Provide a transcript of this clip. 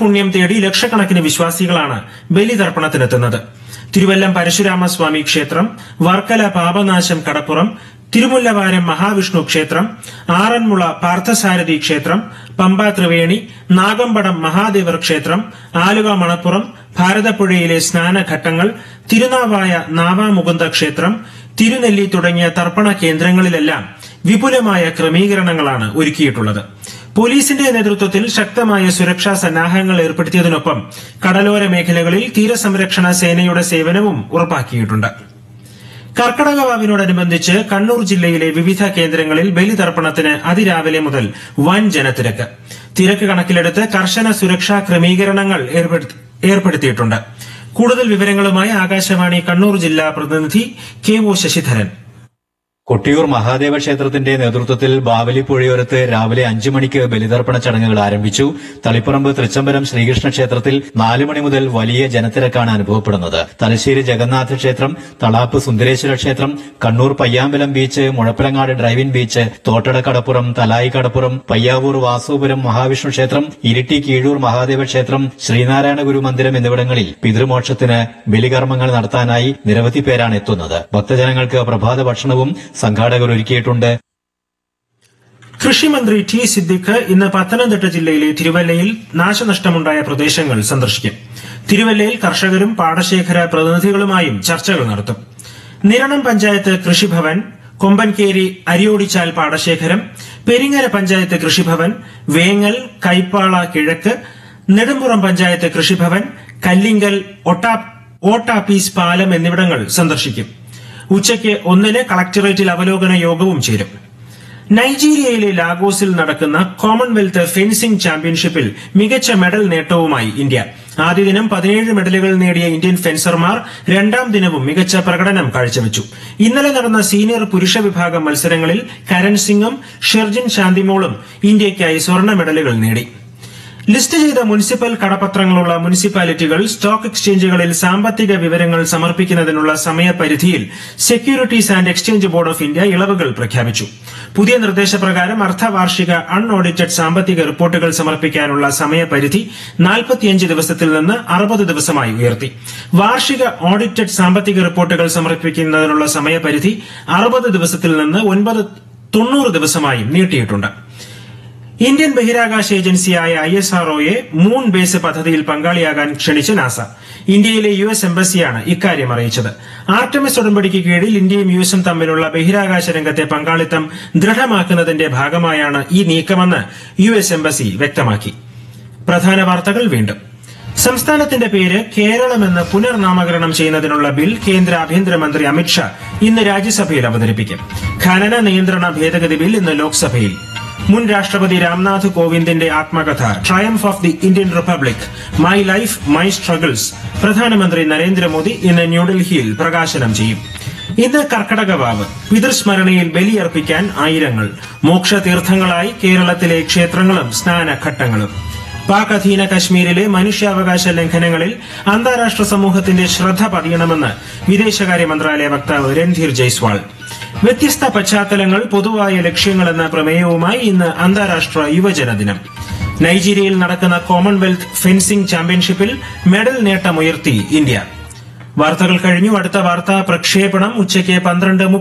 പുണ്യം തേടി ലക്ഷക്കണക്കിന് വിശ്വാസികളാണ് ബലിതർപ്പണത്തിനെത്തുന്നത് തിരുവല്ലം പരശുരാമസ്വാമി ക്ഷേത്രം വർക്കല പാപനാശം കടപ്പുറം തിരുമുല്ലവാരം മഹാവിഷ്ണു ക്ഷേത്രം ആറന്മുള പാർത്ഥസാരഥി ക്ഷേത്രം പമ്പ ത്രിവേണി നാഗമ്പടം മഹാദേവർ ക്ഷേത്രം ആലുവ മണപ്പുറം ഭാരതപ്പുഴയിലെ സ്നാനഘട്ടങ്ങൾ തിരുനാവായ നാവാമുകുന്ദ ക്ഷേത്രം തിരുനെല്ലി തുടങ്ങിയ തർപ്പണ കേന്ദ്രങ്ങളിലെല്ലാം വിപുലമായ ക്രമീകരണങ്ങളാണ് ഒരുക്കിയിട്ടുള്ളത് പോലീസിന്റെ നേതൃത്വത്തിൽ ശക്തമായ സുരക്ഷാ സന്നാഹങ്ങൾ ഏർപ്പെടുത്തിയതിനൊപ്പം കടലോര മേഖലകളിൽ തീരസംരക്ഷണ സേനയുടെ സേവനവും ഉറപ്പാക്കിയിട്ടുണ്ട് കർക്കടക വാവിനോടനുബന്ധിച്ച് കണ്ണൂർ ജില്ലയിലെ വിവിധ കേന്ദ്രങ്ങളിൽ ബലിതർപ്പണത്തിന് അതിരാവിലെ മുതൽ വൻ ജനത്തിരക്ക് തിരക്ക് കണക്കിലെടുത്ത് കർശന സുരക്ഷാ ക്രമീകരണങ്ങൾ ഏർപ്പെടുത്തി- ഏർപ്പെടുത്തിയിട്ടുണ്ട് കൂടുതൽ വിവരങ്ങളുമായി ആകാശവാണി കണ്ണൂർ ജില്ലാ പ്രതിനിധി കെ ഒ ശശിധരൻ കൊട്ടിയൂർ മഹാദേവ ക്ഷേത്രത്തിന്റെ നേതൃത്വത്തിൽ ബാവലിപ്പുഴയോരത്ത് രാവിലെ അഞ്ചു മണിക്ക് ബലിതർപ്പണ ചടങ്ങുകൾ ആരംഭിച്ചു തളിപ്പറമ്പ് തൃച്ചംബരം ശ്രീകൃഷ്ണ ക്ഷേത്രത്തിൽ നാലു മണി മുതൽ വലിയ ജനത്തിരക്കാണ് അനുഭവപ്പെടുന്നത് തലശ്ശേരി ജഗന്നാഥ ക്ഷേത്രം തളാപ്പ് സുന്ദരേശ്വര ക്ഷേത്രം Kannur Payyambalam beach Muzhappilangad drive in beach Thottada കടപ്പുറം തലായി കടപ്പുറം പയ്യാവൂർ വാസുപുരം മഹാവിഷ്ണു ക്ഷേത്രം ഇരിട്ടി കീഴൂർ മഹാദേവ ക്ഷേത്രം ശ്രീനാരായണ ഗുരു മന്ദിരം എന്നിവിടങ്ങളിൽ പിതൃമോക്ഷത്തിന് ബലികർമ്മങ്ങൾ നടത്താനായി നിരവധി പേരാണ് എത്തുന്നത് ഭക്തജനങ്ങൾക്ക് പ്രഭാത ഭക്ഷണവും സംഘാടകർ ഒരുക്കിയിട്ടുണ്ട് കൃഷിമന്ത്രി ടി സിദ്ദിഖ് ഇന്ന് പത്തനംതിട്ട ജില്ലയിലെ തിരുവല്ലയിൽ നാശനഷ്ടമുണ്ടായ പ്രദേശങ്ങൾ സന്ദർശിക്കും തിരുവല്ലയിൽ കർഷകരും പാടശേഖര പ്രതിനിധികളുമായും ചർച്ചകൾ നടത്തും നിരണം പഞ്ചായത്ത് കൃഷിഭവൻ കൊമ്പൻകേരി അരിയോടിച്ചാൽ പാടശേഖരം പെരിങ്ങര പഞ്ചായത്ത് കൃഷിഭവൻ വേങ്ങൽ കൈപ്പാള കിഴക്ക് നെടുമ്പുറം പഞ്ചായത്ത് കൃഷിഭവൻ കല്ലിങ്കൽ ഒട്ടാ ഓട്ടാപ്പീസ് പാലം എന്നിവിടങ്ങൾ സന്ദർശിക്കും ഉച്ചയ്ക്ക് ഒന്നിന് കളക്ടറേറ്റിൽ അവലോകന യോഗവും ചേരും നൈജീരിയയിലെ ലാഗോസിൽ നടക്കുന്ന കോമൺവെൽത്ത് ഫെൻസിംഗ് ചാമ്പ്യൻഷിപ്പിൽ മികച്ച മെഡൽ നേട്ടവുമായി ഇന്ത്യ ആദ്യ ദിനം പതിനേഴ് മെഡലുകൾ നേടിയ ഇന്ത്യൻ ഫെൻസർമാർ രണ്ടാം ദിനവും മികച്ച പ്രകടനം കാഴ്ചവെച്ചു ഇന്നലെ നടന്ന സീനിയർ പുരുഷ വിഭാഗം മത്സരങ്ങളിൽ കരൺ സിംഗും ഷെർജിൻ ശാന്തിമോളും ഇന്ത്യയ്ക്കായി സ്വർണ്ണ മെഡലുകൾ നേടി ലിസ്റ്റ് ചെയ്ത മുനിസിപ്പൽ കടപത്രങ്ങളുള്ള മുനിസിപ്പാലിറ്റികൾ സ്റ്റോക്ക് എക്സ്ചേഞ്ചുകളിൽ സാമ്പത്തിക വിവരങ്ങൾ സമർപ്പിക്കുന്നതിനുള്ള സമയപരിധിയിൽ securities and exchange board of India ഇളവുകൾ പ്രഖ്യാപിച്ചു പുതിയ നിർദ്ദേശപ്രകാരം അർദ്ധവാർഷിക അൺഓഡിറ്റഡ് സാമ്പത്തിക റിപ്പോർട്ടുകൾ സമർപ്പിക്കാനുള്ള സമയപരിധി നാൽപ്പത്തിയഞ്ച് ദിവസത്തിൽ നിന്ന് അറുപത് ദിവസമായി ഉയർത്തി വാർഷിക ഓഡിറ്റഡ് സാമ്പത്തിക റിപ്പോർട്ടുകൾ സമർപ്പിക്കുന്നതിനുള്ള സമയപരിധി അറുപത് ദിവസത്തിൽ നിന്ന് ഒൻപത് തൊണ്ണൂറ് ദിവസമായും നീട്ടിയിട്ടുണ്ട് ഇന്ത്യൻ ബഹിരാകാശ ഏജൻസിയായ ഐ എസ് ആർഒയെ മൂൺ ബേസ് പദ്ധതിയിൽ പങ്കാളിയാകാൻ ക്ഷണിച്ച് നാസ ഇന്ത്യയിലെ യു എസ് എംബസിയാണ് ഇക്കാര്യം അറിയിച്ചത് ആർട്ടമിസ് ഉടമ്പടിക്ക് കീഴിൽ ഇന്ത്യയും യു എസും തമ്മിലുള്ള ബഹിരാകാശ രംഗത്തെ പങ്കാളിത്തം ദൃഢമാക്കുന്നതിന്റെ ഭാഗമായാണ് ഈ നീക്കമെന്ന് യു എസ് എംബസി വ്യക്തമാക്കി പ്രധാന വാർത്തകൾ വീണ്ടും സംസ്ഥാനത്തിന്റെ പേര് കേരളമെന്ന് പുനർനാമകരണം ചെയ്യുന്നതിനുള്ള ബിൽ കേന്ദ്ര ആഭ്യന്തരമന്ത്രി അമിത്ഷാ ഇന്ന് രാജ്യസഭയിൽ അവതരിപ്പിക്കും ഖനന നിയന്ത്രണ ഭേദഗതി ബിൽ ഇന്ന് ലോക്സഭയിൽ മുൻ രാഷ്ട്രപതി രാംനാഥ് കോവിന്ദിന്റെ ആത്മകഥ triumph of the Indian republic my life my struggles പ്രധാനമന്ത്രി നരേന്ദ്രമോദി ഇന്ന് ന്യൂഡൽഹിയിൽ പ്രകാശനം ചെയ്യും ഇന്ന് കർക്കടകവാവ് പിതൃസ്മരണയിൽ ബലിയർപ്പിക്കാൻ ആയിരങ്ങൾ മോക്ഷതീർത്ഥങ്ങളായി കേരളത്തിലെ ക്ഷേത്രങ്ങളും സ്നാനഘട്ടങ്ങളും പാക് അധീന കശ്മീരിലെ മനുഷ്യാവകാശ ലംഘനങ്ങളിൽ അന്താരാഷ്ട്ര സമൂഹത്തിന്റെ ശ്രദ്ധ പതിയണമെന്ന് വിദേശകാര്യ മന്ത്രാലയ വക്താവ് രൺധീർ ജയ്സ്വാൾ വ്യത്യസ്ത പശ്ചാത്തലങ്ങൾ പൊതുവായ ലക്ഷ്യങ്ങളെന്ന പ്രമേയവുമായി ഇന്ന് അന്താരാഷ്ട്ര യുവജന ദിനം നൈജീരിയയിൽ നടക്കുന്ന കോമൺവെൽത്ത് ഫെൻസിംഗ് ചാമ്പ്യൻഷിപ്പിൽ മെഡൽ നേട്ടമുയർത്തി ഇന്ത്യ വാർത്തകൾ കഴിഞ്ഞു അടുത്ത വാർത്താ പ്രക്ഷേപണം ഉച്ചയ്ക്ക് പന്ത്രണ്ട്